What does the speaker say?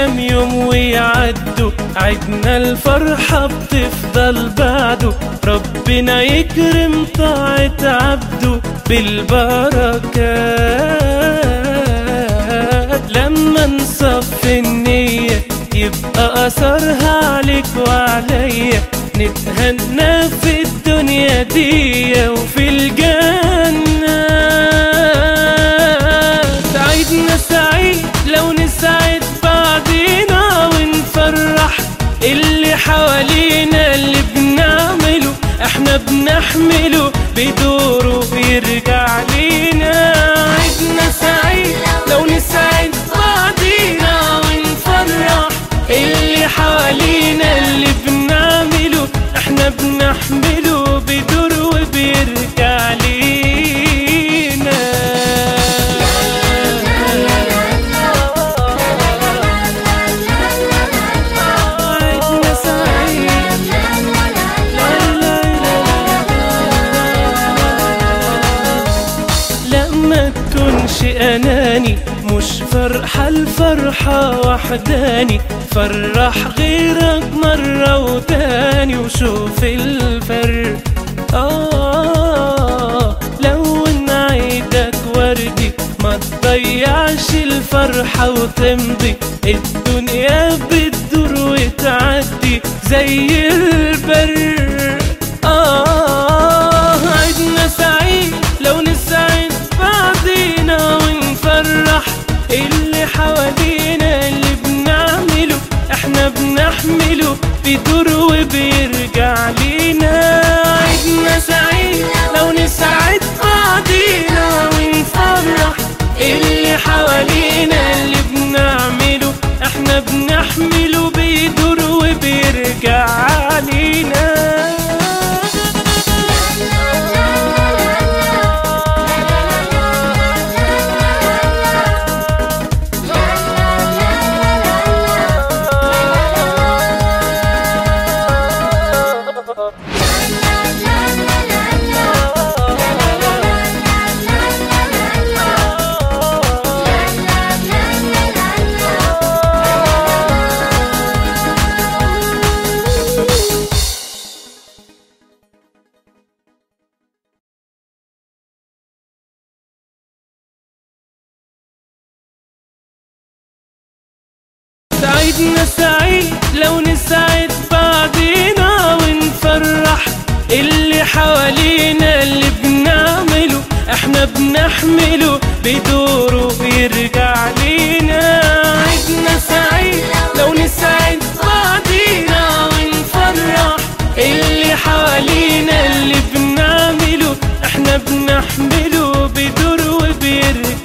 كام يوم ويعدوا عدنا الفرحة بتفضل بعده ربنا يكرم طاعة عبده بالبركات لما نصفي النية يبقى أثرها عليك وعليا نتهنى في الدنيا دي وفي الجنة سعيدنا سعيد لو نسعد بعضينا ونفرح اللي حوالينا اللي بنعمله احنا بنحمله بدوره ويرجع لينا عيدنا سعيد لو نسعد بعضينا ونفرح اللي حوالينا اللي بنعمله احنا بنحمله بدور وبيرجع لينا عيدنا سعيد لا ما تكونش اناني مش فرحة الفرحة وحداني فرح غيرك مرة وتاني وشوف الفرق آه لون عيدك وردي ما تضيعش الفرحة وتمضي الدنيا بتدور وتعدي زي البر آه عيدنا سعيد لو نسعد بعضينا ونفرح اللي حوالينا اللي بنعمله احنا بنحمله بيدور وبيرجع لينا عيدنا سعيد لو نسعد بعضينا ونفرح اللي حوالينا اللي بنعمله احنا بنحمله بيدور وبيرجع لينا سعيدنا سعيد لو نسعد بعضينا ونفرح اللي حوالينا اللي بنعمله احنا بنحمله بدوره ويرجع لينا عيدنا سعيد لو نسعد بعضينا ونفرح اللي حوالينا اللي بنعمله احنا بنحمله بدور وبيرجع